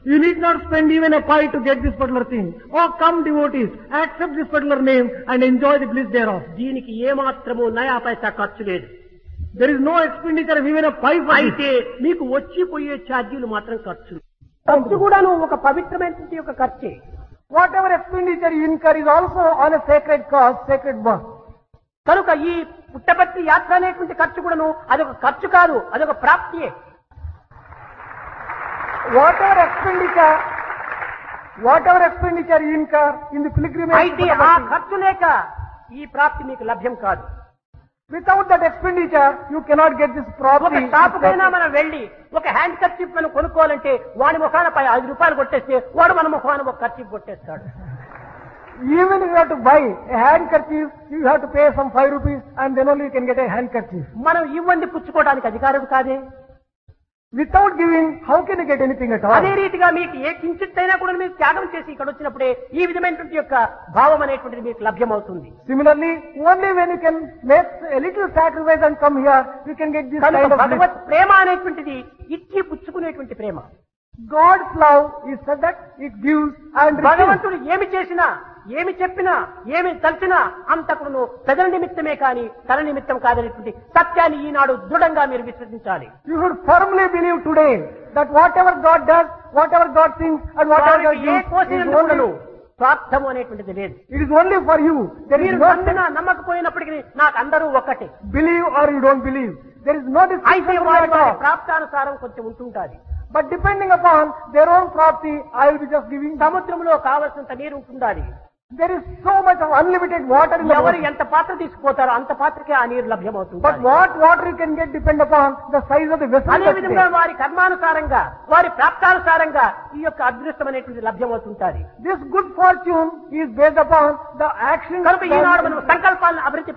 You need not spend even a pie to get this particular thing. Oh, come devotees, accept this particular name and enjoy the bliss thereof. దీనికి ఏమాత్రము నయా పైసా ఖర్చు లేదు There is no expenditure of even a pie for this. అయితే మీకు వచ్చిపోయే ఛార్జీలు మాత్రం ఖర్చు ఖర్చు కూడాను ఒక పవిత్రమైనటువంటి ఒక ఖర్చే Whatever expenditure you incur is also on a sacred cause, sacred work. కనుక ఈ పుట్టపర్తి యాత్ర అనేటువంటి ఖర్చు కూడాను అదొక ఖర్చు కాదు అదొక ప్రాప్తియే Whatever expenditure, whatever expenditure you incur in the pilgrimage, అయితే to ఆ Puttaparthi, ఖర్చు లేక ఈ ప్రాప్తి మీకు లభ్యం కాదు without that expenditure, you cannot get this ఒక property. షాప్ పైన మనం వెళ్ళి ఒక హ్యాండ్ కర్చీఫ్ మనం కొనుక్కోవాలంటే వాడి ముఖాన పై ఐదు రూపాయలు కొట్టేస్తే వాడు మన ముఖాన ఒక కర్చీఫ్ కొట్టేస్తాడు Even if you have to buy a handkerchief, you have to pay some five rupees and then only you can get a handkerchief. మనం ఇవ్వండి పుచ్చుకోవడానికి అధికారం కాదే Without giving, how can you get anything at all? అదే రీతిగా మీకు ఏ కించిత్తైనా కూడా మీరు త్యాగం చేసి ఇక్కడ వచ్చినప్పుడే ఈ విధమైనటువంటి యొక్క భావం అనేటువంటిది మీకు లభ్యమవుతుంది Similarly, only when you can make a little sacrifice and come here, you can get this కనుక kind of bliss. భగవత్ ప్రేమ అనేటువంటిది ఇచ్చి పుచ్చుకునేటువంటి ప్రేమ God's love is such that it gives and receives. భగవంతుడు ఏమి చేసినా ఏమి చెప్పినా ఏమి తలచినా అంతకును ప్రజల నిమిత్తమే కాని తన నిమిత్తం కాదనేటువంటి సత్యాన్ని ఈనాడు దృఢంగా మీరు విశ్వసించాలి You should firmly believe today that whatever God does, whatever God thinks, and whatever God వారికి ఏ gives, కోసిన is ఉండదు only, స్వార్థము అనేటువంటిది లేదు it is only for you. There is మీరు no నమ్మినా నమ్మకపోయినప్పటికీ నాకు అందరూ ఒక్కటే believe or you don't believe. There is no అయితే distinction వారి at వారి all. ప్రాప్తానుసారం కొంచెం ఉంటుంటాది But depending upon their own property, I will be just giving. సముద్రంలో కావలసినంత నీరు ఉంటుండాలి There is so much of unlimited water in the ఎవరు world. ఎంత పాత్ర తీసుకుపోతారో అంత పాత్రకే ఆ నీరు But లభ్యమవుతుంది what water you can get depend upon the size of the vessel. అదే that విధంగా they- వారి కర్మానుసారంగా వారి ప్రాప్తానుసారంగా ఈ యొక్క అదృష్టం అనేటువంటి లభ్యమవుతుంటాది This good fortune is based upon the action. కనుక ఈనాడు మనం సంకల్పాలను అభివృద్ధి